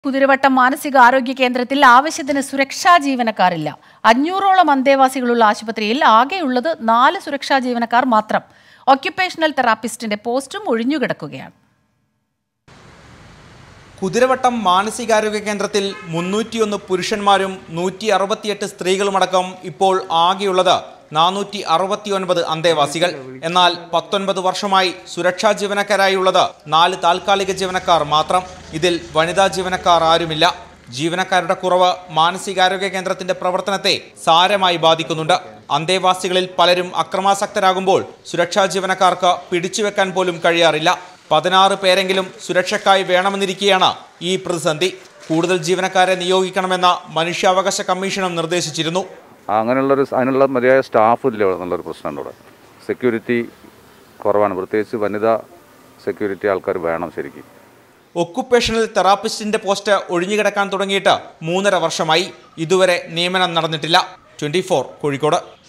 കുതിരവട്ടം മാനസികാരോഗ്യ കേന്ദ്രത്തിൽ ആവശ്യത്തിന് സുരക്ഷാ ജീവനക്കാരില്ല അഞ്ഞൂറോളം അന്തേവാസികളുള്ള ആശുപത്രിയിൽ ആകെയുള്ളത് നാല് സുരക്ഷാ ജീവനക്കാർ മാത്രം ഒക്യുപ്പേഷണൽ തെറാപ്പിസ്റ്റിന്റെ പോസ്റ്റും ഒഴിഞ്ഞുകിടക്കുകയാണ് കുതിരവട്ടം മാനസികാരോഗ്യ കേന്ദ്രത്തിൽ മുന്നൂറ്റിയൊന്ന് പുരുഷന്മാരും നൂറ്റി അറുപത്തിയെട്ട് സ്ത്രീകളുമടക്കം ഇപ്പോൾ ആകെയുള്ളത് നാനൂറ്റി അറുപത്തിയൊൻപത് അന്തേവാസികൾ എന്നാൽ പത്തൊൻപത് വർഷമായി സുരക്ഷാ ജീവനക്കാരായുള്ളത് നാല് താൽക്കാലിക ജീവനക്കാർ മാത്രം ഇതിൽ വനിതാ ജീവനക്കാർ ആരുമില്ല ജീവനക്കാരുടെ കുറവ് മാനസികാരോഗ്യ കേന്ദ്രത്തിന്റെ പ്രവർത്തനത്തെ സാരമായി ബാധിക്കുന്നുണ്ട് അന്തേവാസികളിൽ പലരും അക്രമാസക്തരാകുമ്പോൾ സുരക്ഷാ ജീവനക്കാർക്ക് പിടിച്ചുവെക്കാൻ പോലും കഴിയാറില്ല പതിനാറ് പേരെങ്കിലും സുരക്ഷയ്ക്കായി വേണമെന്നിരിക്കെയാണ് ഈ പ്രതിസന്ധി കൂടുതൽ ജീവനക്കാരെ നിയോഗിക്കണമെന്ന മനുഷ്യാവകാശ കമ്മീഷനും നിർദ്ദേശിച്ചിരുന്നു അങ്ങനെയുള്ളൊരു അതിനുള്ള മതിയായ സ്റ്റാഫ് ഇല്ല എന്നുള്ളൊരു പ്രശ്നമുണ്ട് ഇവിടെ സെക്യൂരിറ്റി കുറവാണ് പ്രത്യേകിച്ച് വനിതാ സെക്യൂരിറ്റി ആൾക്കാർ വേണം ശരിക്കും ഒക്കുപ്പേഷണൽ തെറാപ്പിസ്റ്റിന്റെ പോസ്റ്റ് ഒഴിഞ്ഞുകിടക്കാൻ തുടങ്ങിയിട്ട് മൂന്നര വർഷമായി ഇതുവരെ നിയമനം നടന്നിട്ടില്ല ട്വന്റി കോഴിക്കോട്